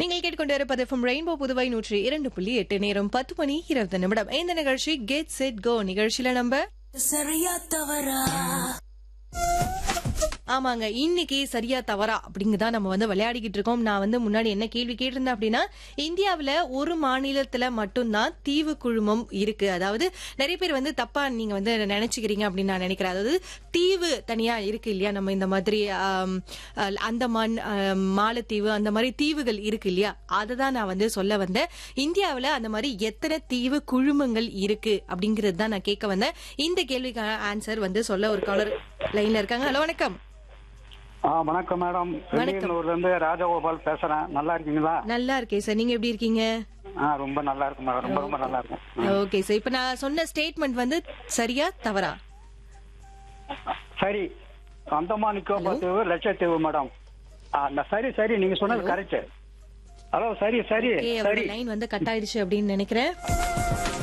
நீங்கள் கேட்டுக்கொண்டு இருப்பது ஃப்ரம் ரெயின்போ புதுவை நூற்றி இரண்டு புள்ளி எட்டு நேரம் பத்து மணி இருபது நிமிடம் இந்த நிகழ்ச்சி கெட் செட் கோ நிகழ்ச்சியில நம்ம சரியா தவறா ஆமாங்க இன்னைக்கு சரியா தவறா அப்படிங்கதான் நம்ம வந்து விளையாடிக்கிட்டு இருக்கோம் நான் வந்து முன்னாடி என்ன கேள்வி கேட்டிருந்தேன் அப்படின்னா இந்தியாவுல ஒரு மாநிலத்துல மட்டும்தான் தீவு குழுமம் இருக்கு அதாவது நிறைய பேர் வந்து தப்பா நீங்க வந்து நினைச்சுக்கிறீங்க அப்படின்னு நான் நினைக்கிறேன் அதாவது தீவு தனியா இருக்கு இல்லையா நம்ம இந்த மாதிரி ஆம், அஹ், அந்தமான் ஆம், மாலத்தீவு அந்த மாதிரி தீவுகள் இருக்கு இல்லையா அதை தான் நான் வந்து சொல்ல வந்தேன் இந்தியாவுல அந்த மாதிரி எத்தனை தீவு குழுமங்கள் இருக்கு அப்படிங்கறது தான் நான் கேட்க வந்தேன் இந்த கேள்விக்கான ஆன்சர் வந்து சொல்ல ஒரு காலர் லைன்ல இருக்காங்க ஹலோ வணக்கம் ஆ வணக்கம் மேடம் வெளியூர்ல இருந்து ராஜகோபால் பேசுறேன் நல்லா இருக்கீங்களா நல்லா இருக்கேன் சார் நீங்க எப்படி இருக்கீங்க ஆ ரொம்ப நல்லா இருக்கும் மேடம் ரொம்ப ரொம்ப நல்லா இருக்கும் ஓகே சார் இப்ப நான் சொன்ன ஸ்டேட்மெண்ட் வந்து சரியா தவறா சரி அந்தமான் நிக்கோபார் தீவு லட்சத்தீவு மேடம் ஆ, ந- சரி சரி நீங்க சொன்னது கரெக்ட் ஹலோ சரி சரி ஓகே சரி லைன் வந்து கட் ஆயிடுச்சு அப்படின்னு நினைக்கிறேன்